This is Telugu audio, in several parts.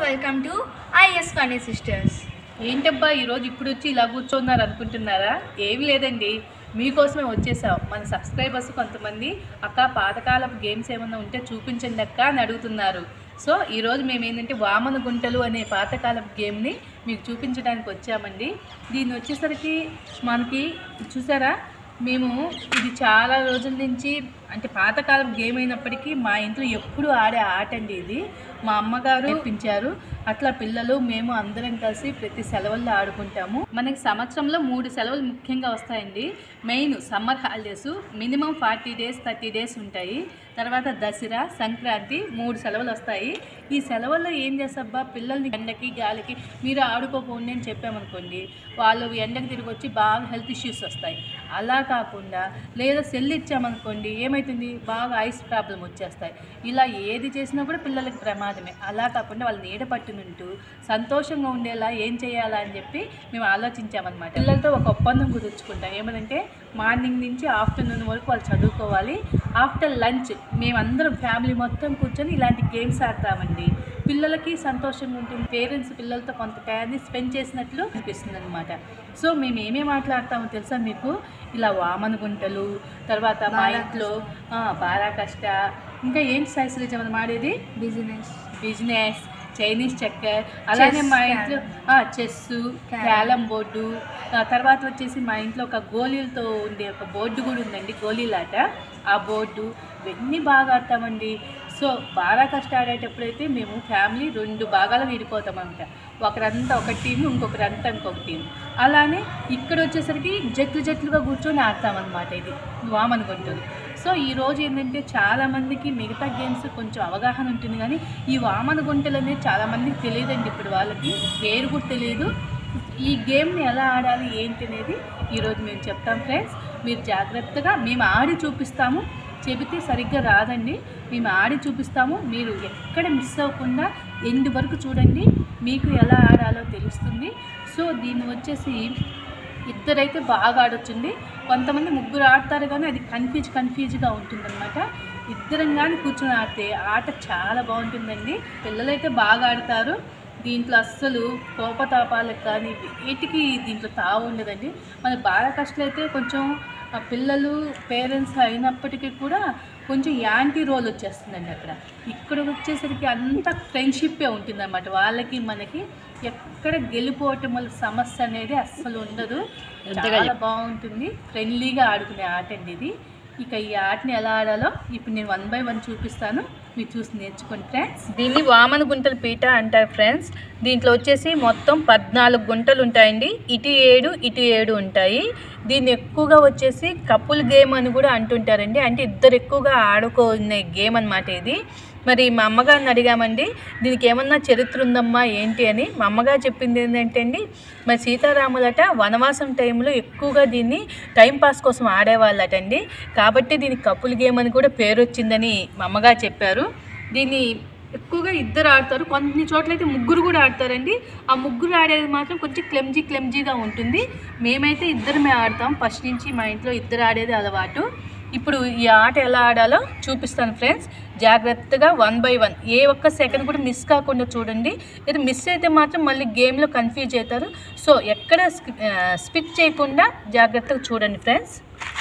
Welcome to IS Phani sisters ఏంటబ్బా ఈరోజు ఇప్పుడు వచ్చి ఇలా కూర్చున్నారు అనుకుంటున్నారా ఏమి లేదండి మీకోసమే వచ్చేసాం మన సబ్స్క్రైబర్స్ కొంతమంది అక్క పాతకాలపు గేమ్స్ ఏమైనా ఉంటే చూపించండి అక్క అని అడుగుతున్నారు సో ఈరోజు మేము ఏంటంటే వామన గుంటలు అనే పాతకాలపు గేమ్ని మీకు చూపించడానికి వచ్చామండి దీన్ని వచ్చేసరికి మనకి చూసారా మేము ఇది చాలా రోజుల నుంచి అంటే పాతకాలం గేమ్ అయినప్పటికీ మా ఇంట్లో ఎప్పుడు ఆడే ఆట అండి ఇది మా అమ్మగారు నేర్పించారు అట్లా పిల్లలు మేము అందరం కలిసి ప్రతి సెలవుల్లో ఆడుకుంటాము మనకి సంవత్సరంలో మూడు సెలవులు ముఖ్యంగా వస్తాయండి main summer holidays minimum forty days thirty days ఉంటాయి తర్వాత దసరా సంక్రాంతి మూడు సెలవులు వస్తాయి ఈ సెలవుల్లో ఏం చేస్తాబ్బా పిల్లల్ని ఎండకి గాలికి మీరు ఆడుకోపోండి అని చెప్పామనుకోండి వాళ్ళు ఎండకి తిరిగి వచ్చి బాగా హెల్త్ ఇష్యూస్ వస్తాయి అలా కాకుండా లేదా సెల్ ఇచ్చామనుకోండి ఏమవుతుంది బాగా ఐస్ ప్రాబ్లం వచ్చేస్తాయి ఇలా ఏది చేసినా కూడా పిల్లలకి ప్రమాదమే అలా కాకుండా వాళ్ళు నీడ పట్టునుంటూ సంతోషంగా ఉండేలా ఏం చేయాలా అని చెప్పి మేము ఆలోచించామన్నమాట పిల్లలతో ఒక ఒప్పందం కుదుర్చుకుంటాం ఏమనంటే మార్నింగ్ నుంచి ఆఫ్టర్నూన్ వరకు వాళ్ళు చదువుకోవాలి ఆఫ్టర్ లంచ్ మేమందరం ఫ్యామిలీ మొత్తం కూర్చొని ఇలాంటి గేమ్స్ ఆడతామండి పిల్లలకి సంతోషంగా ఉంటుంది పేరెంట్స్ పిల్లలతో కొంత టైంని స్పెండ్ చేసినట్లు అనిపిస్తుంది అనమాట సో మేము ఏమేమి మాట్లాడతామో తెలుసా మీకు ఇలా వామన గుంటలు తర్వాత మా బారా ఇంట్లో ఆ, బారా కష్ట ఇంకా ఏంటి సైజులు మనం ఆడేది బిజినెస్ బిజినెస్ చైనీస్ చక్కర్ అలానే Chess, మా ఇంట్లో చెస్ Carrom. క్యాలం బోర్డు ఆ తర్వాత వచ్చేసి మా ఇంట్లో ఒక గోళీలతో ఉండే ఒక బోర్డు కూడా ఉందండి గోళీలాట ఆ బోర్డు ఇవన్నీ బాగా ఆడతామండి సో బాగా కష్ట ఆడేటప్పుడైతే మేము ఫ్యామిలీ రెండు భాగాలు విడిపోతాం అనమాట ఒకరంతా ఒక టీం ఇంకొకరంతా ఇంకొక టీం అలానే ఇక్కడ వచ్చేసరికి జట్లు జట్లుగా కూర్చొని ఆడతామన్నమాట ఇది వామనుకుంటుంది సో ఈ రోజు ఏంటంటే చాలా మందికి మిగతా గేమ్స్ కొంచెం అవగాహన ఉంటుంది కానీ ఈ వామన గుంటలు అనేది చాలా మందికి తెలియదండి ఇప్పుడు వాళ్ళకి పేరు కూడా తెలియదు ఈ గేమ్ని ఎలా ఆడాలి ఏంటి అనేది ఈరోజు మేము చెప్తాం ఫ్రెండ్స్ మీరు జాగ్రత్తగా మేము ఆడి చూపిస్తాము చెబితే సరిగ్గా రాదండి మేము ఆడి చూపిస్తాము మీరు ఎక్కడ మిస్ అవ్వకుండా ఎండ్ వరకు చూడండి మీకు ఎలా ఆడాలో తెలుస్తుంది సో దీన్ని వచ్చేసి ఇద్దరైతే బాగా ఆడొచ్చండి కొంతమంది ముగ్గురు ఆడతారు కానీ అది కన్ఫ్యూజ్ కన్ఫ్యూజ్గా ఉంటుందన్నమాట ఇద్దరం కానీ కూర్చొని ఆడితే ఆట చాలా బాగుంటుందండి పిల్లలైతే బాగా ఆడతారు దీంట్లో అస్సలు కోపతాపాలకు కానీ వీటికి దీంట్లో తావు ఉండదండి మన బాగా కష్టాలు అయితే కొంచెం ఆ పిల్లలు పేరెంట్స్ అయినప్పటికీ కూడా కొంచెం యాంటీ రోల్ వచ్చేస్తుందండి అక్కడ ఇక్కడ వచ్చేసరికి అంత ఫ్రెండ్షిప్పే ఉంటుందన్నమాట వాళ్ళకి మనకి ఎక్కడ గెలిపోవటం వల్ల సమస్య అనేది అస్సలు ఉండదు చాలా బాగుంటుంది ఫ్రెండ్లీగా ఆడుకునే ఆట అండి ఇది ఇక ఈ ఆటని ఎలా ఆడాలో ఇప్పుడు నేను వన్ బై వన్ చూపిస్తాను మీరు చూసి నేర్చుకోండి ఫ్రెండ్స్ దీన్ని వామన గుంటల పీట అంటారు ఫ్రెండ్స్ దీంట్లో వచ్చేసి మొత్తం పద్నాలుగు గుంటలు ఉంటాయండి ఇటు ఏడు ఇటు ఏడు ఉంటాయి దీన్ని ఎక్కువగా వచ్చేసి కపుల్ గేమ్ అని కూడా అంటుంటారండి అంటే ఇద్దరు ఎక్కువగా ఆడుకునే గేమ్ అనమాట ఇది మరి మా అమ్మగారిని అడిగామండి దీనికి ఏమన్నా చరిత్ర ఉందమ్మా ఏంటి అని మా అమ్మగారు చెప్పింది ఏంటంటే అండి మరి సీతారాములట వనవాసం టైంలో ఎక్కువగా దీన్ని టైం పాస్ కోసం ఆడేవాళ్ళటండి కాబట్టి దీనికి కపుల్ గేమ్ అని కూడా పేరు వచ్చిందని మా అమ్మగారు చెప్పారు దీన్ని ఎక్కువగా ఇద్దరు ఆడతారు కొన్ని చోట్ల అయితే ముగ్గురు కూడా ఆడతారండి ఆ ముగ్గురు ఆడేది మాత్రం కొంచెం క్లెమ్జీ క్లెమ్జీగా ఉంటుంది మేమైతే ఇద్దరమే ఆడతాం ఫస్ట్ నుంచి మా ఇంట్లో ఇద్దరు ఆడేది అలవాటు ఇప్పుడు ఈ ఆట ఎలా ఆడాలో చూపిస్తాను ఫ్రెండ్స్ జాగ్రత్తగా వన్ బై వన్ ఏ ఒక్క సెకండ్ కూడా మిస్ కాకుండా చూడండి ఇది మిస్ అయితే మాత్రం మళ్ళీ గేమ్లో కన్ఫ్యూజ్ అవుతారు సో ఎక్కడ స్పిట్ చేయకుండా జాగ్రత్తగా చూడండి ఫ్రెండ్స్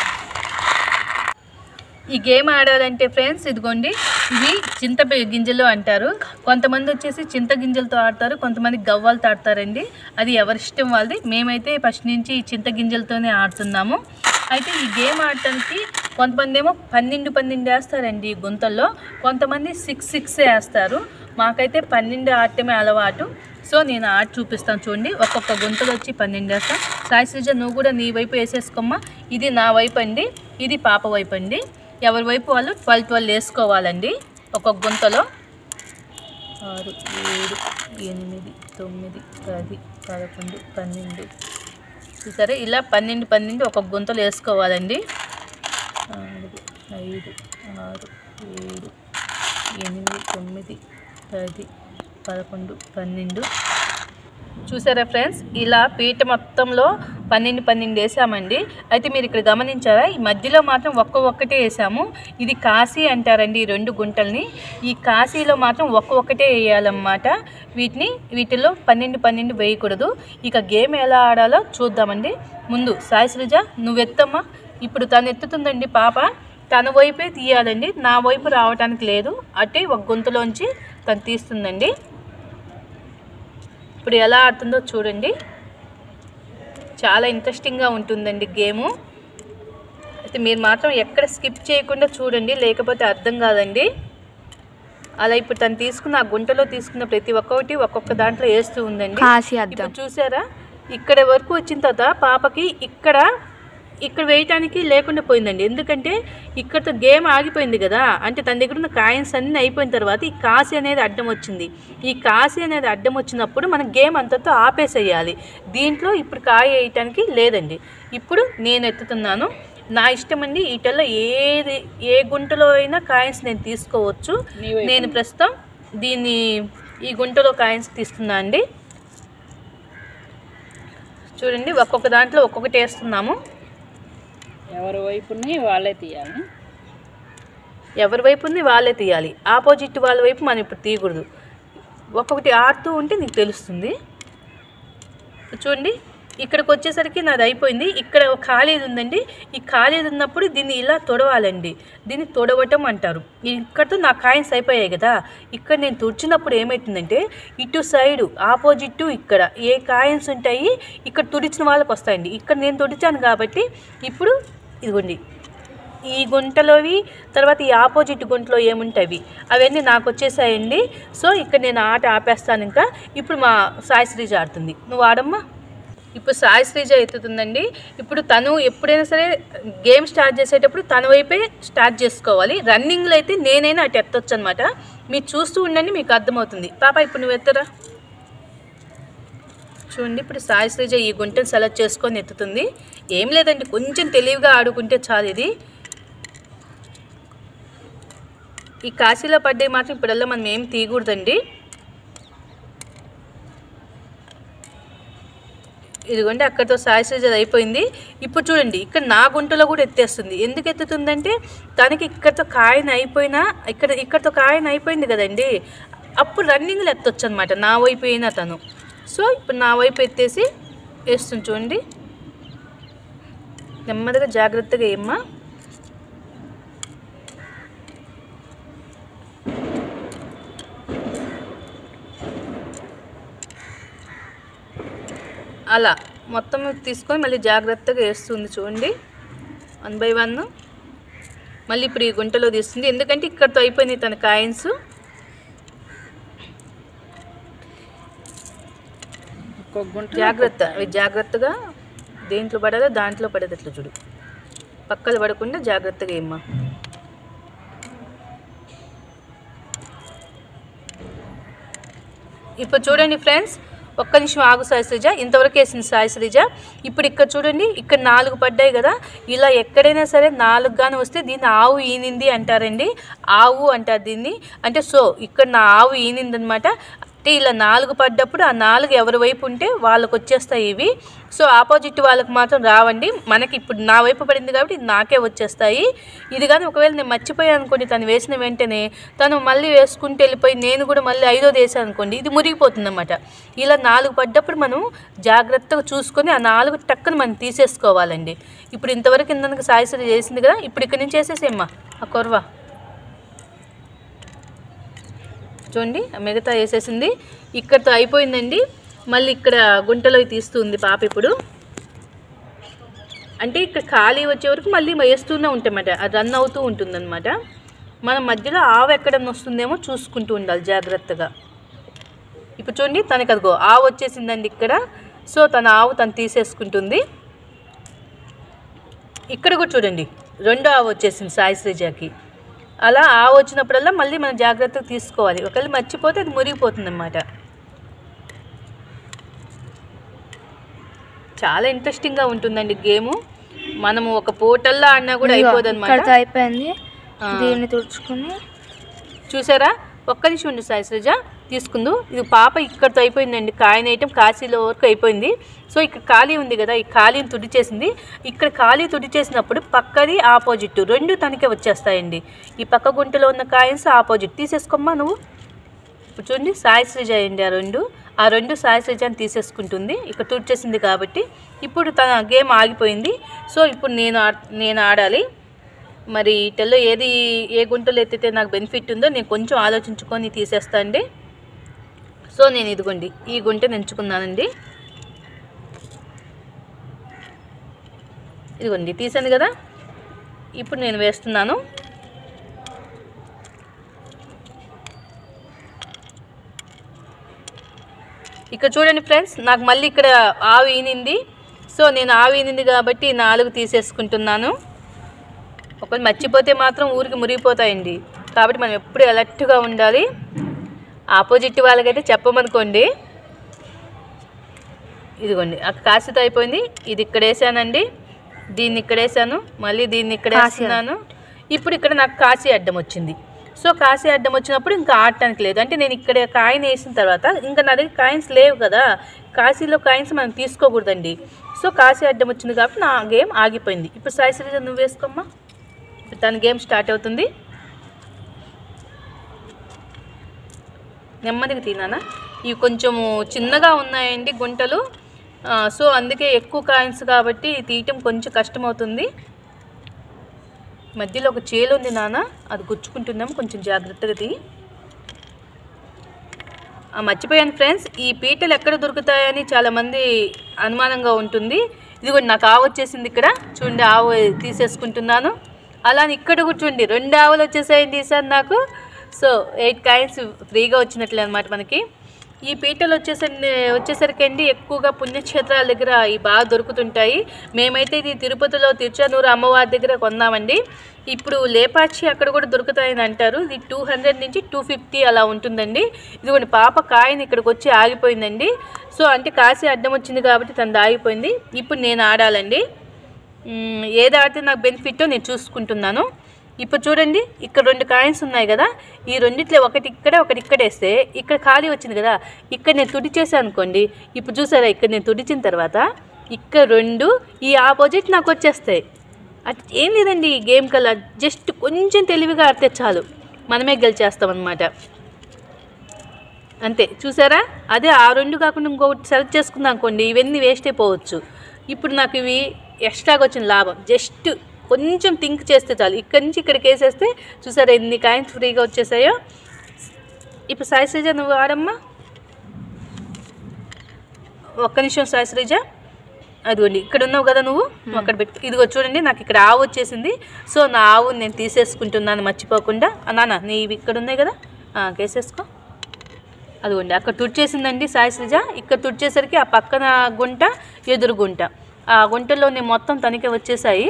ఈ గేమ్ ఆడాలంటే ఫ్రెండ్స్ ఇదిగోండి ఇవి చింత పి- గింజలు అంటారు కొంతమంది వచ్చేసి చింత గింజలతో ఆడతారు కొంతమంది గవ్వలతో ఆడతారండి అది ఎవరిష్టం వాళ్ళది మేమైతే ఫస్ట్ నుంచి ఈ చింత గింజలతోనే ఆడుతున్నాము అయితే ఈ గేమ్ ఆడటానికి కొంతమంది ఏమో పన్నెండు పన్నెండు వేస్తారండి ఈ గుంతల్లో కొంతమంది సిక్స్ సిక్స్ వేస్తారు మాకైతే పన్నెండు ఆడటమే అలవాటు సో నేను ఆట చూపిస్తాను చూడండి ఒక్కొక్క గుంతలు వచ్చి పన్నెండు వేస్తాం సాయి శ్రీజ నువ్వు కూడా నీ వైపు వేసేసుకోమ్మా ఇది నా వైపు అండి ఇది పాప వైపు అండి ఎవరి వైపు వాళ్ళు ట్వెల్వ్ ట్వెల్వ్ వేసుకోవాలండి ఒక్కొక్క గుంతలో ఆరు ఏడు ఎనిమిది తొమ్మిది పది పదకొండు పన్నెండు చూసారా ఇలా పన్నెండు పన్నెండు ఒక్కొక్క గుంతలు వేసుకోవాలండి నాలుగు ఐదు ఆరు ఏడు ఎనిమిది తొమ్మిది పది పదకొండు పన్నెండు చూసారా ఫ్రెండ్స్ ఇలా పీట మొత్తంలో పన్నెండు పన్నెండు వేసామండి అయితే మీరు ఇక్కడ గమనించారా ఈ మధ్యలో మాత్రం ఒక్క ఒక్కటే వేసాము ఇది కాశీ అంటారండి ఈ రెండు గుంటల్ని ఈ కాశీలో మాత్రం ఒక్క ఒక్కటే వేయాలన్నమాట వీటిని వీటిలో పన్నెండు పన్నెండు వేయకూడదు ఇక గేమ్ ఎలా ఆడాలో చూద్దామండి ముందు సాయి శ్రీజ నువ్వు ఎత్తమ్మా ఇప్పుడు తను ఎత్తుతుందండి పాప తన వైపే తీయాలండి నా వైపు రావటానికి లేదు అంటే ఒక గొంతులోంచి తను తీస్తుందండి ఇప్పుడు ఎలా ఆడుతుందో చూడండి చాలా ఇంట్రెస్టింగ్గా ఉంటుందండి గేము అయితే మీరు మాత్రం ఎక్కడ స్కిప్ చేయకుండా చూడండి లేకపోతే అర్థం కాదండి అలా ఇప్పుడు తను తీసుకున్న ఆ గుంటలో తీసుకున్న ప్రతి ఒక్కటి ఒక్కొక్క దాంట్లో వేస్తూ ఉందండి కాశీ అద్దం ఇప్పుడు చూసారా ఇక్కడ వరకు వచ్చిన తర్వాత పాపకి ఇక్కడ ఇక్కడ వేయటానికి లేకుండా పోయిందండి ఎందుకంటే ఇక్కడతో గేమ్ ఆగిపోయింది కదా అంటే తన దగ్గర ఉన్న కాయిన్స్ అన్నీ అయిపోయిన తర్వాత ఈ కాసి అనేది అడ్డం వచ్చింది ఈ కాసి అనేది అడ్డం వచ్చినప్పుడు మనం గేమ్ అంతతో ఆపేసేయాలి దీంట్లో ఇప్పుడు కాయ వేయటానికి లేదండి ఇప్పుడు నేను ఎత్తుతున్నాను నా ఇష్టం అండి వీటిల్లో ఏది ఏ గుంటలో అయినా కాయిన్స్ నేను తీసుకోవచ్చు నేను ప్రస్తుతం దీన్ని ఈ గుంటలో కాయిన్స్ తీస్తున్నా అండి చూడండి ఒక్కొక్క దాంట్లో ఒక్కొక్కటి వేస్తున్నాము ఎవరి వైపుని వాళ్ళే తీయాలి ఎవరి వైపు ఉంది వాళ్ళే తీయాలి ఆపోజిట్ వాళ్ళ వైపు మనం ఇప్పుడు తీయకూడదు ఒక్కొక్కటి ఆడుతూ ఉంటే నీకు తెలుస్తుంది చూడండి ఇక్కడికి వచ్చేసరికి నాది అయిపోయింది ఇక్కడ ఒక ఖాళీది ఉందండి ఈ ఖాళీది ఉన్నప్పుడు దీన్ని ఇలా తొడవాలండి దీన్ని తొడవటం అంటారు ఇక్కడతో నా కాయిన్స్ అయిపోయాయి కదా ఇక్కడ నేను తుడిచినప్పుడు ఏమవుతుందంటే ఇటు సైడు ఆపోజిట్ ఇక్కడ ఏ కాయిన్స్ ఉంటాయి ఇక్కడ తుడిచిన వాళ్ళకి వస్తాయండి ఇక్కడ నేను తుడిచాను కాబట్టి ఇప్పుడు ఇదిగోండి ఈ గుంటలోవి తర్వాత ఈ ఆపోజిట్ గుంటలో ఏముంటాయి అవన్నీ నాకు వచ్చేసాయండి సో ఇక్కడ నేను ఆట ఆపేస్తాను ఇంకా ఇప్పుడు మా సాయి శ్రీజ ఆడుతుంది నువ్వు ఆడమ్మా ఇప్పుడు సాయి శ్రీజ ఎత్తుతుందండి ఇప్పుడు తను ఎప్పుడైనా సరే గేమ్ స్టార్ట్ చేసేటప్పుడు తన వైపే స్టార్ట్ చేసుకోవాలి రన్నింగ్లో అయితే నేనైనా అటు ఎత్తొచ్చు అనమాట మీరు చూస్తూ ఉండండి మీకు అర్థమవుతుంది పాప ఇప్పుడు నువ్వు ఎత్తరా చూడండి ఇప్పుడు సాయి శ్రీజ ఈ గుంటను సెలెక్ట్ చేసుకొని ఎత్తుతుంది ఏం లేదండి కొంచెం తెలివిగా ఆడుకుంటే చాలు ఇది ఈ కాశీలో పడ్డాయి మాత్రం ఇప్పుడల్లా మనం ఏం తీయకూడదండి ఇదిగోండి అక్కడితో సాయి శ్రీజ అయిపోయింది ఇప్పుడు చూడండి ఇక్కడ నా గుంటలో కూడా ఎత్తేస్తుంది ఎందుకు ఎత్తుతుందంటే తనకి ఇక్కడతో కాయన అయిపోయినా ఇక్కడ ఇక్కడతో కాయన అయిపోయింది కదండి అప్పుడు రన్నింగ్లో ఎత్తొచ్చు అనమాట నా వైపు అయినా తను సో ఇప్పుడు నా వైపు ఎత్తేసి వేస్తుంది చూడండి నెమ్మదిగా జాగ్రత్తగా ఏమ్మా అలా మొత్తం తీసుకొని మళ్ళీ జాగ్రత్తగా వేస్తుంది చూడండి వన్ బై వన్ మళ్ళీ ఇప్పుడు ఈ గుంటలో తీస్తుంది ఎందుకంటే ఇక్కడతో అయిపోయింది తన కాయిన్స్ ఒక్కొక్క గుంట జాగ్రత్త అవి జాగ్రత్తగా దేంట్లో పడాలో దాంట్లో పడేది అట్లా చూడు పక్కలు పడకుండా జాగ్రత్తగా ఏమ్మా ఇప్పుడు చూడండి ఫ్రెండ్స్ ఒక్క నిమిషం ఆగు సాయి శ్రీజ ఇంతవరకు వేసింది సాయి శ్రీజ ఇప్పుడు ఇక్కడ చూడండి ఇక్కడ నాలుగు పడ్డాయి కదా ఇలా ఎక్కడైనా సరే నాలుగు కానీ వస్తే దీన్ని ఆవు ఈనింది అంటారండి ఆవు అంటారు దీన్ని అంటే సో ఇక్కడ నా ఆవు ఈనింది అనమాట అంటే ఇలా నాలుగు పడ్డప్పుడు ఆ నాలుగు ఎవరి వైపు ఉంటే వాళ్ళకి వచ్చేస్తాయి ఇవి సో ఆపోజిట్ వాళ్ళకి మాత్రం రావండి మనకి ఇప్పుడు నా వైపు పడింది కాబట్టి ఇది నాకే వచ్చేస్తాయి ఇది కానీ ఒకవేళ నేను మర్చిపోయాను అనుకోండి తను వేసిన వెంటనే తను మళ్ళీ వేసుకుంటూ వెళ్ళిపోయి నేను కూడా మళ్ళీ ఐదోది వేసాను అనుకోండి ఇది మురిగిపోతుంది అనమాట ఇలా నాలుగు పడ్డప్పుడు మనం జాగ్రత్తగా చూసుకొని ఆ నాలుగు టక్కున మనం తీసేసుకోవాలండి ఇప్పుడు ఇంతవరకు ఇందనకు సాయిశ్రీ చేసింది కదా ఇప్పుడు ఇక్కడి నుంచి వేసేసేమ్మా ఆ కొరవ చూడండి ఆ మిగతా వేసేసింది ఇక్కడతో అయిపోయిందండి మళ్ళీ ఇక్కడ గుంటలో తీస్తుంది పాప ఇప్పుడు అంటే ఇక్కడ ఖాళీ వచ్చే వరకు మళ్ళీ వేస్తూనే ఉంటామట అది రన్ అవుతూ ఉంటుందన్నమాట మనం మధ్యలో ఆవు ఎక్కడన్నా వస్తుందేమో చూసుకుంటూ ఉండాలి జాగ్రత్తగా ఇప్పుడు చూడండి తనకి అదిగో ఆవు వచ్చేసిందండి ఇక్కడ సో తన ఆవు తను తీసేసుకుంటుంది ఇక్కడ కూడా చూడండి రెండో ఆవు వచ్చేసింది సాయి శ్రీజాకి అలా ఆవు వచ్చినప్పుడల్లా మళ్ళీ మనం జాగ్రత్తగా తీసుకోవాలి ఒకవేళ మర్చిపోతే అది మురిగిపోతుంది అన్నమాట చాలా ఇంట్రెస్టింగ్గా ఉంటుందండి గేము మనము ఒక పోటల్లో ఆడినా కూడా అయిపోదు ఇక్కడితో అయిపోయింది ఆ. దీన్ని తుడుచుకుని చూసారా ఒక్క నిమిషం ఉండి సాయి శ్రీజ తీసుకుందు ఇది పాప ఇక్కడితో అయిపోయిందండి కాయిన్ ఐటమ్ కాశీలో వరకు అయిపోయింది సో ఇక్కడ ఖాళీ ఉంది కదా ఈ ఖాళీని తుడి చేసింది ఇక్కడ ఖాళీ తుడి చేసినప్పుడు పక్కది ఆపోజిట్ రెండు తనకే వచ్చేస్తాయండి ఈ పక్క గుంటలో ఉన్న కాయిన్స్ ఆపోజిట్ తీసేసుకోమ్మా నువ్వు ఇప్పుడు చూడండి సాయి శ్రీజ అయ్యండి ఆ రెండు ఆ రెండు సాయి శ్రీజాని తీసేసుకుంటుంది ఇక్కడ తుడిచేసింది కాబట్టి ఇప్పుడు తన గేమ్ ఆగిపోయింది సో ఇప్పుడు నేను ఆడ్- నేను ఆడాలి మరి ఇటల్లో ఏది ఏ గుంటలో ఎత్తితే నాకు బెనిఫిట్ ఉందో నేను కొంచెం ఆలోచించుకొని తీసేస్తా అండి సో నేను ఇదిగోండి ఈ గుంటను ఎంచుకున్నానండి ఇదిగోండి తీసాను కదా ఇప్పుడు నేను వేస్తున్నాను ఇక్కడ చూడండి ఫ్రెండ్స్ నాకు మళ్ళీ ఇక్కడ ఆవు ఈనింది సో నేను ఆవు ఈనింది కాబట్టి ఈ నాలుగు తీసేసుకుంటున్నాను ఒకవేళ మర్చిపోతే మాత్రం ఊరికి మురిగిపోతాయండి కాబట్టి మనం ఎప్పుడు అలర్ట్గా ఉండాలి ఆపోజిట్ వాళ్ళకైతే చెప్పమనుకోండి ఇదిగోండి అక్కడ కాసితో అయిపోయింది ఇది ఇక్కడ వేసానండి దీన్ని ఇక్కడ వేసాను మళ్ళీ దీన్ని ఇక్కడ వేస్తున్నాను ఇప్పుడు ఇక్కడ నాకు కాశీ అడ్డం వచ్చింది సో కాశీ అడ్డం వచ్చినప్పుడు ఇంకా ఆడటానికి లేదు అంటే నేను ఇక్కడ కాయిన్ వేసిన తర్వాత ఇంకా నా దగ్గర కాయిన్స్ లేవు కదా కాశీలో కాయిన్స్ మనం తీసుకోకూడదండి సో కాశీ అడ్డం వచ్చింది కాబట్టి నా గేమ్ ఆగిపోయింది ఇప్పుడు సాయి శ్రీజ నువ్వు వేసుకోమ్మా ఇప్పుడు తన గేమ్ స్టార్ట్ అవుతుంది నెమ్మదిగా తినానా ఇవి కొంచెము చిన్నగా ఉన్నాయండి గుంటలు ఆ, సో అందుకే ఎక్కువ కాయిన్స్ కాబట్టి తీయటం కొంచెం కష్టమవుతుంది మధ్యలో ఒక చేలు ఉంది నాన్న అది గుచ్చుకుంటున్నాం కొంచెం జాగ్రత్తగా తీ ఆ, మర్చిపోయాను ఫ్రెండ్స్ ఈ పీటలు ఎక్కడ దొరుకుతాయని చాలామంది అనుమానంగా ఉంటుంది ఇదిగోండి నాకు ఆవు వచ్చేసింది ఇక్కడ చూడండి ఆవు తీసేసుకుంటున్నాను అలానే ఇక్కడ కూడా చూడండి రెండు ఆవులు వచ్చేసాయండి ఈసారి నాకు సో ఎయిట్ కాయిన్స్ ఫ్రీగా వచ్చినట్లే అనమాట మనకి ఈ పీటలు వచ్చేసరి వచ్చేసరికి అండి ఎక్కువగా పుణ్యక్షేత్రాల దగ్గర ఈ బాగా దొరుకుతుంటాయి మేమైతే ఇది తిరుపతిలో తిరుచానూరు అమ్మవారి దగ్గర కొన్నామండి ఇప్పుడు లేపాక్షి అక్కడ కూడా దొరుకుతాయని అంటారు ఇది టూ హండ్రెడ్ నుంచి టూ ఫిఫ్టీ అలా ఉంటుందండి ఇదిగోండి పాప కాయని ఇక్కడికి వచ్చి ఆగిపోయిందండి సో అంటే కాసి అడ్డం వచ్చింది కాబట్టి తను ఆగిపోయింది ఇప్పుడు నేను ఆడాలండి మ్మ్, ఏది ఆడితే నాకు బెనిఫిట్టో నేను చూసుకుంటున్నాను ఇప్పుడు చూడండి ఇక్కడ రెండు కాయిన్స్ ఉన్నాయి కదా ఈ రెండిట్లో ఒకటి ఇక్కడ ఒకటి ఇక్కడ వేస్తే ఇక్కడ ఖాళీ వచ్చింది కదా ఇక్కడ నేను తుడి చేశాను అనుకోండి ఇప్పుడు చూసారా ఇక్కడ నేను తుడిచిన తర్వాత ఇక్కడ రెండు ఈ ఆపోజిట్ నాకు వచ్చేస్తాయి అది ఏం లేదండి ఈ గేమ్ కల్లా జస్ట్ కొంచెం తెలివిగా ఆడితే చాలు మనమే గెలిచేస్తాం అనమాట అంతే చూసారా అదే ఆ రెండు కాకుండా ఇంకొకటి సెలెక్ట్ చేసుకుందాం అనుకోండి ఇవన్నీ వేస్ట్ అయిపోవచ్చు ఇప్పుడు నాకు ఇవి ఎక్స్ట్రాగా వచ్చిన లాభం జస్ట్ కొంచెం థింక్ చేస్తే చాలు ఇక్కడి నుంచి ఇక్కడికి వేసేస్తే చూసారా ఎన్ని కాయిన్స్ ఫ్రీగా వచ్చేసాయో ఇప్పుడు సాయి శ్రీజ నువ్వు ఆడమ్మా ఒక్క నిమిషం సాయి శ్రీజ అదిగోండి ఇక్కడ ఉన్నావు కదా నువ్వు నువ్వు అక్కడ పెట్టు ఇదిగో చూడండి నాకు ఇక్కడ ఆవు వచ్చేసింది సో నా ఆవు నేను తీసేసుకుంటున్నాను మర్చిపోకుండా ఆ, నాన్న నీవి ఇక్కడ ఉన్నాయి కదా ఆ, కేసేసుకో అదిగోండి అక్కడ తుడిచేసిందండి సాయి శ్రీజ ఇక్కడ తుడిచేసరికి ఆ పక్కన గుంట ఎదురు గుంట ఆ గుంటలోనే మొత్తం తనకే వచ్చేసాయి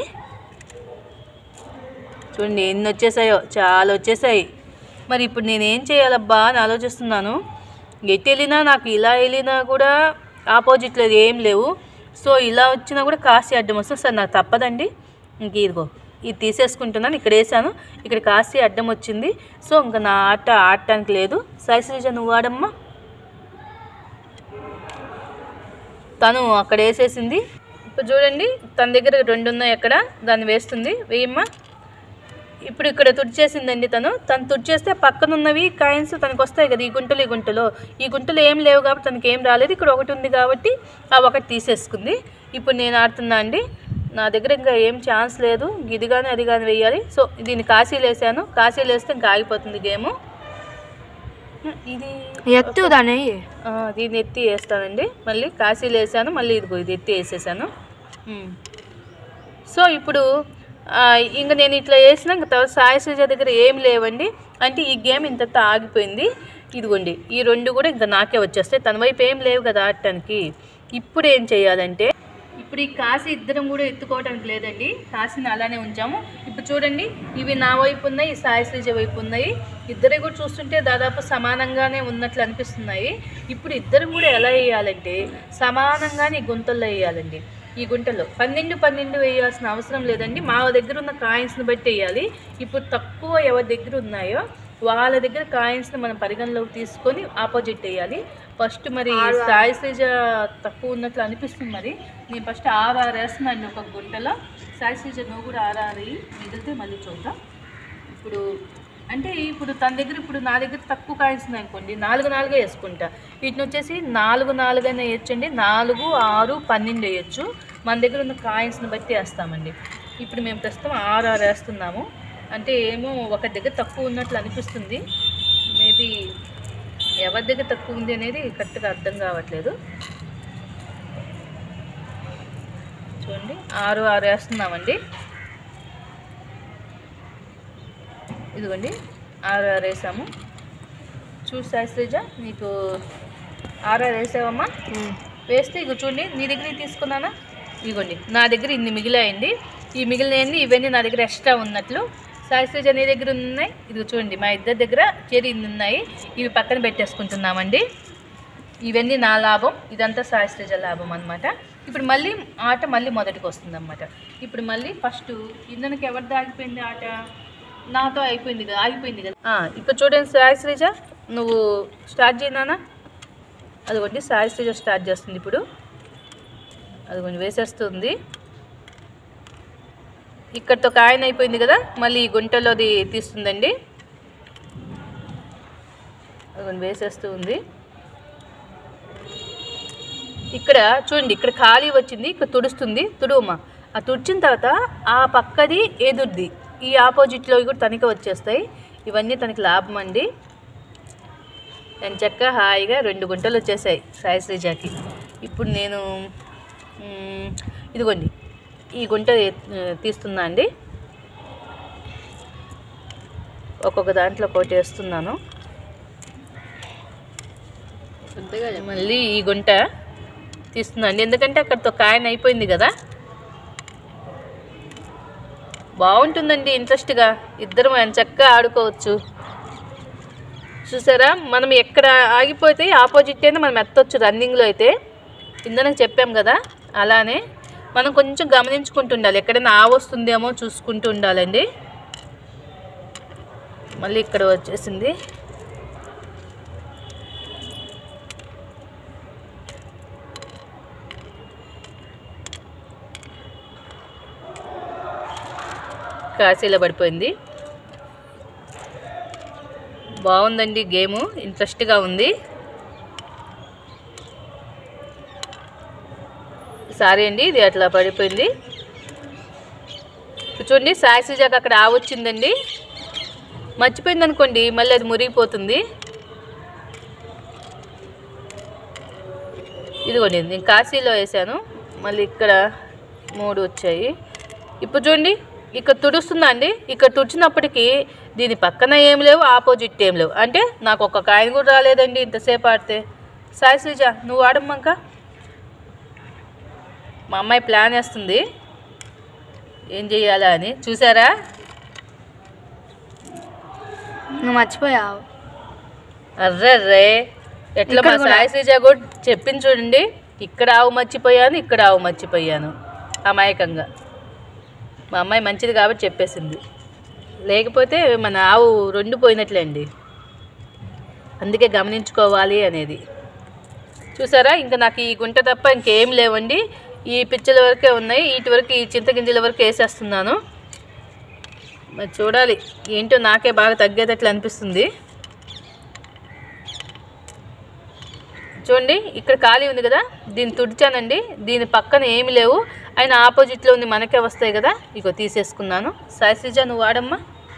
చూడండి ఎన్ని వచ్చేసాయో చాలా వచ్చేసాయి మరి ఇప్పుడు నేను ఏం చేయాలబ్బా అని ఆలోచిస్తున్నాను ఎటు వెళ్ళినా నాకు ఇలా వెళ్ళినా కూడా ఆపోజిట్లో ఏం లేవు సో ఇలా వచ్చినా కూడా కాశీ అడ్డం వస్తుంది సార్ నాకు తప్పదండి ఇంక ఇదిగో ఇది తీసేసుకుంటున్నాను ఇక్కడ వేసాను ఇక్కడ కాశీ అడ్డం వచ్చింది సో ఇంకా నా ఆట ఆడటానికి లేదు సాయి శ్రీజ నువ్వు ఆడమ్మా తను అక్కడ వేసేసింది ఇప్పుడు చూడండి తన దగ్గర రెండు ఉన్నాయి అక్కడ దాన్ని వేస్తుంది వేయమ్మా ఇప్పుడు ఇక్కడ తుడిచేసిందండి తను తను తుడిచేస్తే పక్కన ఉన్నవి కాయిన్స్ తనకు వస్తాయి కదా ఈ గుంటలు ఈ గుంటలో ఈ గుంటలు ఏం లేవు కాబట్టి తనకి ఏం రాలేదు ఇక్కడ ఒకటి ఉంది కాబట్టి ఆ ఒకటి తీసేసుకుంది ఇప్పుడు నేను ఆడుతున్నా అండి నా దగ్గర ఇంకా ఏం ఛాన్స్ లేదు ఇది కానీ అది కానీ వేయాలి సో దీన్ని కాశీలు వేసాను కాశీలు వేస్తే ఇంకా ఆగిపోతుంది గేము ఇది ఎత్తు దాని ఆ, దీన్ని ఎత్తి వేస్తానండి మళ్ళీ కాశీలు వేసాను మళ్ళీ ఇదిగో ఇది ఎత్తి వేసేసాను ఉమ్. సో ఇప్పుడు ఆ, ఇంక నేను ఇట్లా వేసిన ఇంక తర్వాత సాయి శ్రీజ దగ్గర ఏం లేవండి అంటే ఈ గేమ్ ఇంతతో ఆగిపోయింది ఇదిగోండి ఈ రెండు కూడా ఇంకా నాకే వచ్చేస్తాయి తన వైపు ఏం లేవు కదా ఆడటానికి ఇప్పుడు ఏం చేయాలంటే ఇప్పుడు ఈ కాశీ ఇద్దరం కూడా ఎత్తుకోవడానికి లేదండి కాశీని అలానే ఉంచాము ఇప్పుడు చూడండి ఇవి నా వైపు ఉన్నాయి ఈ సాయి శ్రీజ వైపు ఉన్నాయి ఇద్దరు కూడా చూస్తుంటే దాదాపు సమానంగానే ఉన్నట్లు అనిపిస్తున్నాయి ఇప్పుడు ఇద్దరు కూడా ఎలా వేయాలంటే సమానంగానే ఈ గుంతల్లో వేయాలండి ఈ గుంటలో పన్నెండు పన్నెండు వేయాల్సిన అవసరం లేదండి మా దగ్గర ఉన్న కాయిన్స్ని బట్టి వేయాలి ఇప్పుడు తక్కువ ఎవరి దగ్గర ఉన్నాయో వాళ్ళ దగ్గర కాయిన్స్ని మనం పరిగణలోకి తీసుకొని ఆపోజిట్ వేయాలి ఫస్ట్ మరి సాయి శ్రీజ తక్కువ ఉన్నట్లు అనిపిస్తుంది మరి నేను ఫస్ట్ ఆరు ఆరు వేస్తున్నాను ఒక గుంటలో సాయి శ్రీజ నువ్వు కూడా ఆరు ఆరు వేయి. మిగిలితే మళ్ళీ చూద్దాం ఇప్పుడు అంటే ఇప్పుడు తన దగ్గర ఇప్పుడు నా దగ్గర తక్కువ కాయిన్స్ ఉన్నాయి అనుకోండి నాలుగు నాలుగే వేసుకుంటా వీటిని వచ్చేసి నాలుగు నాలుగు అయినా వేయచ్చండి నాలుగు ఆరు పన్నెండు వేయచ్చు మన దగ్గర ఉన్న కాయిన్స్ని బట్టి వేస్తామండి ఇప్పుడు మేము ప్రస్తుతం ఆరు ఆరు వేస్తున్నాము అంటే ఏమో ఒక దగ్గర తక్కువ ఉన్నట్లు అనిపిస్తుంది మేబీ ఎవరి దగ్గర తక్కువ ఉంది అనేది కరెక్ట్గా అర్థం కావట్లేదు చూడండి ఆరు ఆరు వేస్తున్నామండి ఇదిగోండి ఆరు ఆరు వేసాము చూడు శాస్త్రిజ నీకు ఆరు ఆరు వేసావమ్మా వేస్తే ఇక చూడండి నీ దగ్గర ఇవి తీసుకున్నానా ఇదిగోండి నా దగ్గర ఇన్ని మిగిలాయండి ఈ మిగిలినవన్నీ ఇవన్నీ నా దగ్గర ఎక్స్ట్రా ఉన్నట్లు శాస్త్రిజ నీ దగ్గర ఉన్నాయి ఇదిగో చూడండి మా ఇద్దరి దగ్గర చేరి ఇన్ని ఉన్నాయి ఇవి పక్కన పెట్టేసుకుంటున్నామండి ఇవన్నీ నా లాభం ఇదంతా శాస్త్రిజ లాభం అనమాట ఇప్పుడు మళ్ళీ ఆట మళ్ళీ మొదటికి వస్తుంది అనమాట ఇప్పుడు మళ్ళీ ఫస్ట్ ఇందనకి ఎవరిది ఆగిపోయింది ఆట నాతో అయిపోయింది కదా ఆగిపోయింది కదా ఆ, ఇప్పుడు చూడండి శాస్త్రిజ నువ్వు స్టార్ట్ చేయనా అదిగోండి శాస్త్రిజ స్టార్ట్ చేస్తుంది ఇప్పుడు అదిగోండి వేసేస్తుంది ఇక్కడితో కాయన అయిపోయింది కదా మళ్ళీ ఈ గుంటలోది తీస్తుందండి అదిగోండి వేసేస్తూ ఉంది ఇక్కడ చూడండి ఇక్కడ ఖాళీ వచ్చింది ఇక్కడ తుడుస్తుంది తుడుమా ఆ తుడిచిన తర్వాత ఆ పక్కది ఎదుర్ది ఈ ఆపోజిట్లో కూడా తనకి వచ్చేస్తాయి ఇవన్నీ తనకి లాభం అండి చక్క హాయిగా రెండు గుంటలు వచ్చేసాయి సాయి శ్రీజాకి ఇప్పుడు నేను మ్, ఇదిగోండి ఈ గుంట ఏ- తీస్తున్నా అండి ఒక్కొక్క దాంట్లో ఒకటి వేస్తున్నాను అంతేగా మళ్ళీ ఈ గుంట తీస్తున్నాండి ఎందుకంటే అక్కడితో కాయన అయిపోయింది కదా బాగుంటుందండి ఇంట్రెస్ట్గా ఇద్దరం చక్కగా ఆడుకోవచ్చు చూసారా మనం ఎక్కడ ఆగిపోతే ఆపోజిట్ అయినా మనం ఎత్తొచ్చు రన్నింగ్లో అయితే ఇందనకు చెప్పాం కదా అలానే మనం కొంచెం గమనించుకుంటూ ఉండాలి ఎక్కడైనా ఆ వస్తుందేమో చూసుకుంటూ ఉండాలండి మళ్ళీ ఇక్కడ వచ్చేసింది కాశీలో పడిపోయింది బాగుందండి గేము ఇంట్రెస్ట్గా ఉంది సారీ అండి ఇది అట్లా పడిపోయింది ఇప్పుడు చూడండి సాక్సిజాక్ అక్కడ ఆ వచ్చిందండి మర్చిపోయింది అనుకోండి మళ్ళీ అది మురిగిపోతుంది ఇదిగోండి నేను కాశీలో వేసాను మళ్ళీ ఇక్కడ మూడు వచ్చాయి ఇప్పుడు చూడండి ఇక్కడ తుడుస్తుందా అండి ఇక్కడ తుడిచినప్పటికీ దీని పక్కన ఏం లేవు ఆపోజిట్ ఏం లేవు అంటే నాకు ఒక కాయన కూడా రాలేదండి ఇంతసేపు ఆడితే సాయి శ్రీజ నువ్వు ఆడమ్మాక మా అమ్మాయి ప్లాన్ వేస్తుంది ఏం చెయ్యాలా అని చూసారా నువ్వు మర్చిపోయావు అర్రర్రే ఎట్లా మా ఇక్కడ కూడా. సాయి శ్రీజ కూడా చెప్పింది చూడండి ఇక్కడ ఆవు మర్చిపోయాను ఇక్కడ ఆవు మర్చిపోయాను అమాయకంగా మా అమ్మాయి మంచిది కాబట్టి చెప్పేసింది లేకపోతే మన ఆవు రెండు పోయినట్లే అండి అందుకే గమనించుకోవాలి అనేది చూసారా ఇంకా నాకు ఈ గుంట తప్ప ఇంకేం లేవండి ఈ పిచ్చల వరకే ఉన్నాయి వీటి వరకు ఈ చింతగింజల వరకు వేసేస్తున్నాను మరి చూడాలి ఏంటో నాకే బాగా తగ్గేటట్లు అనిపిస్తుంది చూడండి ఇక్కడ ఖాళీ ఉంది కదా దీన్ని తుడిచానండి దీని పక్కన ఏమి లేవు ఆయన ఆపోజిట్లో ఉంది మనకే వస్తాయి కదా ఇగో తీసేసుకున్నాను సాయి శ్రీజ నువ్వు వాడమ్మా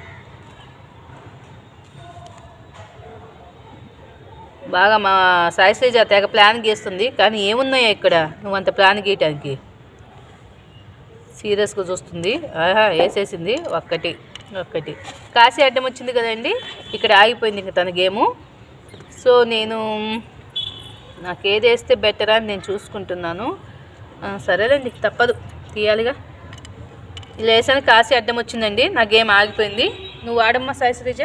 బాగా మా సాయి శ్రీజ తెగ ప్లాన్ గీస్తుంది కానీ ఏమున్నాయో ఇక్కడ నువ్వు అంత ప్లాన్ గీయటానికి సీరియస్గా చూస్తుంది ఆహా వేసేసింది ఒక్కటి ఒక్కటి కాశీ అడ్డం వచ్చింది కదండి ఇక్కడ ఆగిపోయింది ఇంకా తన గేము సో నేను నాకు ఏది వేస్తే బెటర్ అని నేను చూసుకుంటున్నాను ఆ, సరేలేండి తప్పదు తీయాలిగా ఇలా వేసాను కాశీ అడ్డం వచ్చిందండి నా గేమ్ ఆగిపోయింది నువ్వు ఆడమ్మా సాయి శ్రీజ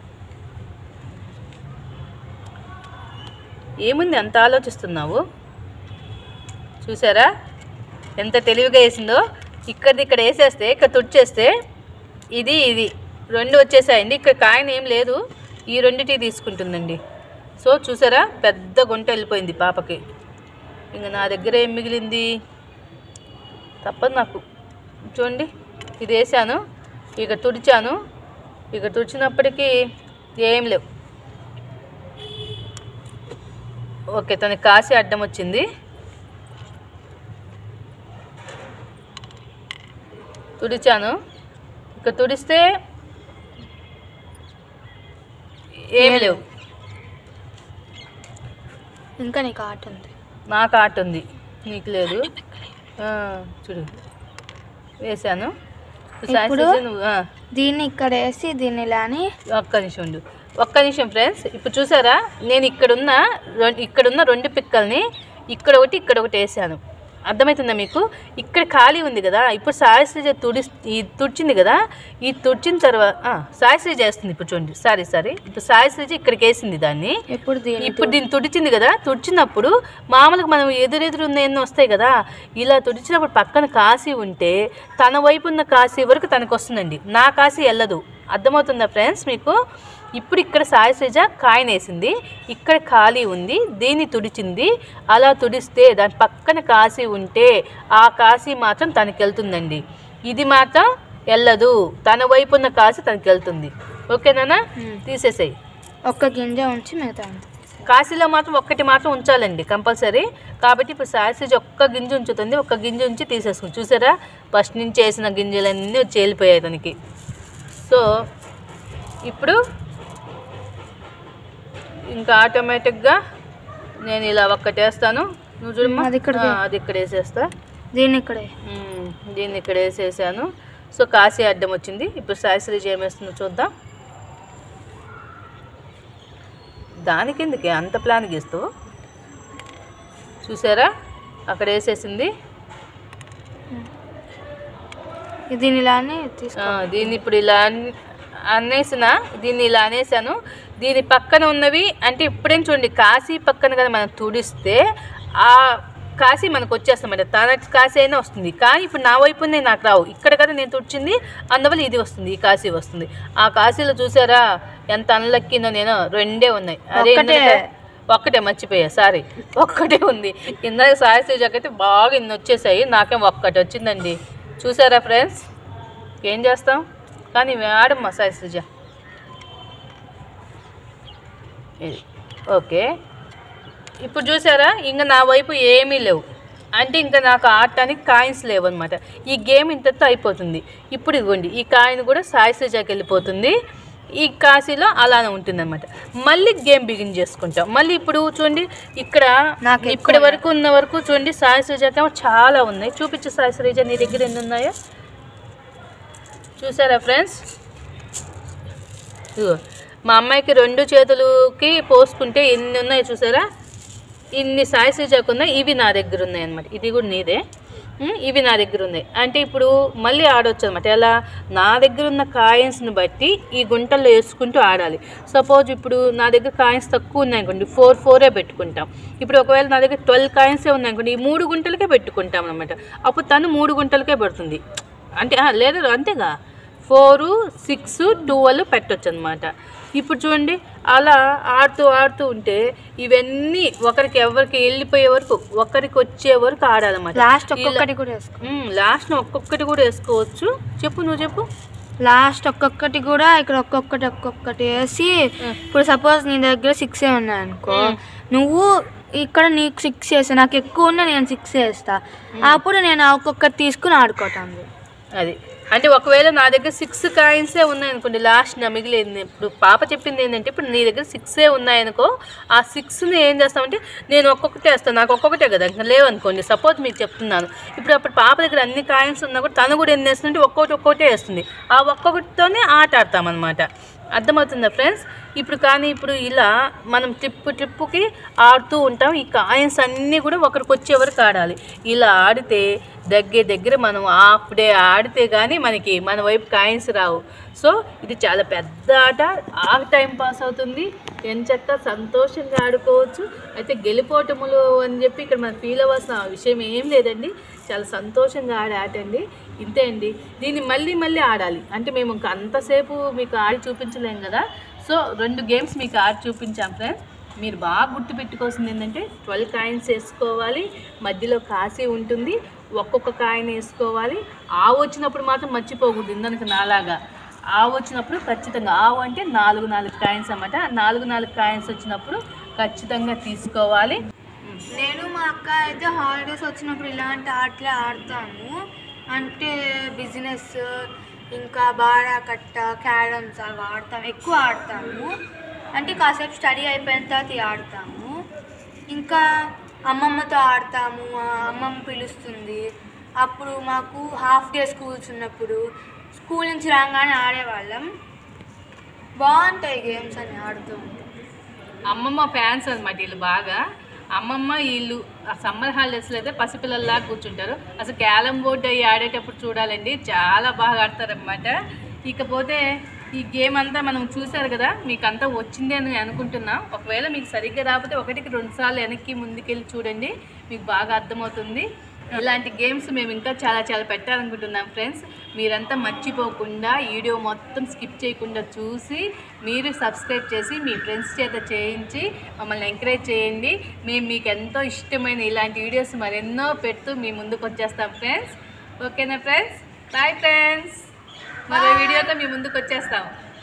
ఏముంది అంత ఆలోచిస్తున్నావు చూసారా ఎంత తెలివిగా వేసిందో ఇక్కడిది ఇక్కడ వేసేస్తే ఇక్కడ తుడిచేస్తే ఇది ఇది రెండు వచ్చేసాయండి ఇక్కడ కాయన ఏం లేదు ఈ రెండిటి తీసుకుంటుందండి సో చూసారా పెద్ద గుంట వెళ్ళిపోయింది పాపకి ఇంకా నా దగ్గర ఏం మిగిలింది తప్పదు నాకు చూడండి ఇది వేసాను ఇక తుడిచాను ఇక తుడిచినప్పటికీ ఏం లేవు ఓకే తనకి కాసి అడ్డం వచ్చింది తుడిచాను ఇక తుడిస్తే ఏం లేవు ఇంకా నీకు ఆట ఉంది నాకు ఆట ఉంది నీకు లేదు ఆ, చూడు వేసాను సాయి ఇప్పుడు? శ్రీజ నువ్వు ఆ, దీన్ని ఇక్కడ వేసి దీన్ని ఇలా అని ఒక్క నిమిషం ఉండు ఒక్క నిమిషం ఫ్రెండ్స్ ఇప్పుడు చూసారా నేను ఇక్కడున్న రెం- ఇక్కడున్న రెండు పిక్కల్ని ఇక్కడ ఒకటి ఇక్కడ ఒకటి వేసాను అర్థమవుతుందా మీకు ఇక్కడ ఖాళీ ఉంది కదా ఇప్పుడు సాయశ్రీజ తుడి ఈ తుడిచింది కదా ఈ తుడిచిన తర్వాత సాయశ్రీజ వేస్తుంది ఇప్పుడు చూడండి సారీ సారీ ఇప్పుడు సాయశ్రీజ ఇక్కడికి వేసింది దాన్ని ఎప్పుడు దీన్ని ఇప్పుడు దీన్ని తుడిచింది కదా తుడిచినప్పుడు మామూలుగా మనం ఎదురెదురు ఉన్న ఎన్నో వస్తాయి కదా ఇలా తుడిచినప్పుడు పక్కన కాసి ఉంటే తన వైపు ఉన్న కాసి వరకు తనకు వస్తుందండి నా కాసి వెళ్ళదు అర్థమవుతుందా ఫ్రెండ్స్ మీకు ఇప్పుడు ఇక్కడ సాయి శ్రీజ కాయన వేసింది ఇక్కడ ఖాళీ ఉంది దీన్ని తుడిచింది అలా తుడిస్తే దాని పక్కన కాసి ఉంటే ఆ కాసి మాత్రం తనకి వెళ్తుందండి ఇది మాత్రం వెళ్ళదు తన వైపు ఉన్న కాసి తనకి వెళ్తుంది ఓకేనా Hmm. తీసేసేయి ఒక్క గింజ ఉంచి మిగతా అంతా తీసేయ్. కాశీలో మాత్రం ఒక్కటి మాత్రం ఉంచాలండి కంపల్సరీ కాబట్టి ఇప్పుడు సాసిజ్ ఒక్క గింజ ఉంచుతుంది ఒక్క గింజ ఉంచి తీసేసుకుని చూసారా ఫస్ట్ నుంచి వేసిన గింజలన్నీ వచ్చి వెళ్ళిపోయాయి తనకి సో ఇప్పుడు ఇంకా ఆటోమేటిక్గా నేను ఇలా ఒక్కటి వేస్తాను నువ్వు చూడమ్మా అది ఇక్కడికి. ఆ, అది ఇక్కడ వేసేస్తా దీన్ని ఇక్కడే మ్మ్. దీన్ని ఇక్కడ వేసేసాను సో కాశీ అడ్డం వచ్చింది ఇప్పుడు సాయిశ్రీజ్ ఏం వేస్తుందో చూద్దాం దానికి ఎందుకే అంత ప్లాన్ గీస్తావు చూసారా అక్కడ వేసేసింది దీన్ని ఇలా అని తీసుకో ఆ, దీన్ని ఇప్పుడు ఇలా అన్- అనేసిన దీన్ని ఇలా అనేసాను దీని పక్కన ఉన్నవి అంటే ఇప్పుడేం చూడండి కాశీ పక్కన కదా మనం తుడిస్తే ఆ కాశీ మనకు వచ్చేస్తామంట తన కాశీ అయినా వస్తుంది కానీ ఇప్పుడు నా వైపు ఉన్నాయి నాకు రావు ఇక్కడ కదా నేను తుడిచింది అందువల్ల ఇది వస్తుంది ఈ కాశీ వస్తుంది ఆ కాశీలో చూసారా ఎంత అన్లక్కిందో నేను రెండే ఉన్నాయి అదే ఒక్కటే. ఎందుకంటే ఒక్కటే మర్చిపోయా సారీ ఒక్కటే ఉంది ఇందాక సాయి శ్రీజకి అయితే బాగా ఇన్ని వచ్చేసాయి నాకేం ఒక్కటి వచ్చిందండి చూసారా ఫ్రెండ్స్ ఏం చేస్తాం కానీ ఆడమ్మా సాయి శ్రీజ ఇది ఓకే ఇప్పుడు చూసారా ఇంకా నా వైపు ఏమీ లేవు అంటే ఇంకా నాకు ఆడటానికి కాయిన్స్ లేవు అనమాట ఈ గేమ్ ఇంతతో అయిపోతుంది ఇప్పుడు ఇదిగోండి ఈ కాయిన్ కూడా సాయి శ్రీజకి వెళ్ళిపోతుంది ఈ కాశీలో అలానే ఉంటుంది అనమాట మళ్ళీ గేమ్ బిగిన్ చేసుకుంటాం మళ్ళీ ఇప్పుడు చూడండి ఇక్కడ నాకు ఎక్కువ ఇప్పటి వరకు ఉన్న వరకు చూడండి సాయి శ్రీజకేమో చాలా ఉన్నాయి చూపించు సాయి శ్రీజ నీ దగ్గర ఎన్ని ఉన్నాయో చూసారా ఫ్రెండ్స్ ఇదిగో మా అమ్మాయికి రెండు చేతులకి పోసుకుంటే ఎన్ని ఉన్నాయో చూసారా ఇన్ని సాయి శ్రీజాకు ఉన్నాయి ఇవి నా దగ్గర ఉన్నాయి అనమాట ఇది కూడా నీదే ఉమ్, ఇవి నా దగ్గర ఉన్నాయి అంటే ఇప్పుడు మళ్ళీ ఆడొచ్చు అనమాట ఎలా నా దగ్గర ఉన్న కాయిన్స్ని బట్టి ఈ గుంటల్లో వేసుకుంటూ ఆడాలి సపోజ్ ఇప్పుడు నా దగ్గర కాయిన్స్ తక్కువ ఉన్నాయనుకోండి ఫోర్ ఫోరే పెట్టుకుంటాం ఇప్పుడు ఒకవేళ నా దగ్గర ట్వెల్వ్ కాయిన్సే ఉన్నాయనుకోండి ఈ మూడు గుంటలకే పెట్టుకుంటాం అనమాట అప్పుడు తను మూడు గుంటలకే పెడుతుంది అంటే ఆ, లేదు అంతేగా ఫోరు సిక్స్ ట్వెల్వ్ పెట్టొచ్చు అనమాట ఇప్పుడు చూడండి అలా ఆడుతూ ఆడుతూ ఉంటే ఇవన్నీ ఒకరికి ఎవరికి వెళ్ళిపోయే వరకు ఒకరికి వచ్చే వరకు ఆడాలన్నమాట లాస్ట్ ఒక్కొక్కటి కూడా వేసుకో లాస్ట్ ఒక్కొక్కటి కూడా వేసుకోవచ్చు చెప్పు నువ్వు చెప్పు లాస్ట్ ఒక్కొక్కటి కూడా ఇక్కడ ఒక్కొక్కటి ఒక్కొక్కటి వేసి ఇప్పుడు సపోజ్ నీ దగ్గర సిక్స్ ఉన్నాయనుకో నువ్వు ఇక్కడ నీకు సిక్స్ వేస్తా నాకు ఎక్కువ ఉన్నా నేను సిక్స్ వేస్తా అప్పుడు నేను ఆ ఒక్కొక్కటి తీసుకుని ఆడుకోవటం అది అంటే ఒకవేళ నా దగ్గర సిక్స్ కాయిన్సే ఉన్నాయనుకోండి లాస్ట్ నా మిగిలింది ఇప్పుడు పాప చెప్పింది ఏంటంటే ఇప్పుడు నీ దగ్గర సిక్సే ఉన్నాయనుకో ఆ సిక్స్ని ఏం చేస్తామంటే నేను ఒక్కొక్కటే వేస్తాను నాకు ఒక్కొక్కటే కదా ఇంకా లేవనుకోండి సపోజ్ మీకు చెప్తున్నాను ఇప్పుడు అప్పుడు పాప దగ్గర అన్ని కాయిన్స్ ఉన్నా కూడా తను కూడా ఎన్ని వేస్తుంటే ఒక్కొక్కటి ఒక్కొక్కటే వేస్తుంది ఆ ఒక్కొక్కటితోనే ఆట ఆడతామన్నమాట అర్థమవుతుందా ఫ్రెండ్స్ ఇప్పుడు కానీ ఇప్పుడు ఇలా మనం ట్రిప్పు ట్రిప్పుకి ఆడుతూ ఉంటాం ఈ కాయిన్స్ అన్నీ కూడా ఒకరికి వచ్చే వరకు ఆడాలి ఇలా ఆడితే దగ్గర దగ్గర మనం హాఫ్ డే ఆడితే కానీ మనకి మన వైపు కాయిన్స్ రావు సో ఇది చాలా పెద్ద ఆట ఆ టైం పాస్ అవుతుంది ఎంచక్క సంతోషంగా ఆడుకోవచ్చు అయితే గెలిపోవటములు అని చెప్పి ఇక్కడ మనం ఫీల్ అవ్వాల్సిన విషయం ఏం లేదండి చాలా సంతోషంగా ఆడే ఆట అండి ఇంతే అండి దీన్ని మళ్ళీ మళ్ళీ ఆడాలి అంటే మేము ఇంకా అంతసేపు మీకు ఆడి చూపించలేం కదా సో రెండు గేమ్స్ మీకు ఆడి చూపించాం ఫ్రెండ్స్ మీరు బాగా గుర్తు పెట్టుకోవాల్సింది ఏంటంటే ట్వెల్వ్ కాయిన్స్ వేసుకోవాలి మధ్యలో కాసి ఉంటుంది ఒక్కొక్క కాయిన్ వేసుకోవాలి ఆవు వచ్చినప్పుడు మాత్రం మర్చిపోకూడదు ఇందాక నాలాగా ఆవు వచ్చినప్పుడు ఖచ్చితంగా ఆవు అంటే నాలుగు నాలుగు కాయిన్స్ అన్నమాట ఆ నాలుగు నాలుగు కాయిన్స్ వచ్చినప్పుడు ఖచ్చితంగా తీసుకోవాలి నేను మా అక్క అయితే హాలిడేస్ వచ్చినప్పుడు ఇలాంటి ఆటలే ఆడతాము అంటే బిజినెస్ ఇంకా బాడా కట్ట క్యారమ్స్ అవి ఆడతాము ఎక్కువ ఆడతాము అంటే కాసేపు స్టడీ అయిపోయిన తర్వాత ఇవి ఆడతాము ఇంకా అమ్మమ్మతో ఆడతాము ఆ అమ్మమ్మ పిలుస్తుంది అప్పుడు మాకు హాఫ్ డే స్కూల్స్ ఉన్నప్పుడు స్కూల్ నుంచి రాగానే ఆడేవాళ్ళం బాగుంటాయి గేమ్స్ అని ఆడుతూ ఉంటే అమ్మమ్మ ఫ్యాన్స్ అనమాట వీళ్ళు బాగా అమ్మమ్మ వీళ్ళు ఆ సమ్మర్ హాలిడేస్లో అయితే పసిపిల్లల్లా కూర్చుంటారు అసలు క్యాలం బోర్డు అవి ఆడేటప్పుడు చూడాలండి చాలా బాగా ఆడతారనమాట ఇకపోతే ఈ గేమ్ అంతా మనం చూసారు కదా మీకు అంతా వచ్చింది అని అనుకుంటున్నా ఒకవేళ మీకు సరిగ్గా రాకపోతే ఒకటికి రెండు సార్లు వెనక్కి ముందుకెళ్ళి చూడండి మీకు బాగా అర్థమవుతుంది ఇలాంటి గేమ్స్ మేము ఇంకా చాలా చాలా పెట్టాలనుకుంటున్నాం ఫ్రెండ్స్ మీరంతా మర్చిపోకుండా ఈ వీడియో మొత్తం స్కిప్ చేయకుండా చూసి మీరు సబ్స్క్రైబ్ చేసి మీ ఫ్రెండ్స్ చేత చేయించి మమ్మల్ని ఎంకరేజ్ చేయండి మేము మీకు ఎంతో ఇష్టమైన ఇలాంటి వీడియోస్ మరెన్నో పెడుతూ మీ ముందుకు వచ్చేస్తాం ఫ్రెండ్స్ ఓకేనా ఫ్రెండ్స్ బాయ్ ఫ్రెండ్స్ మరో వీడియోతో మీ ముందుకు వచ్చేస్తాం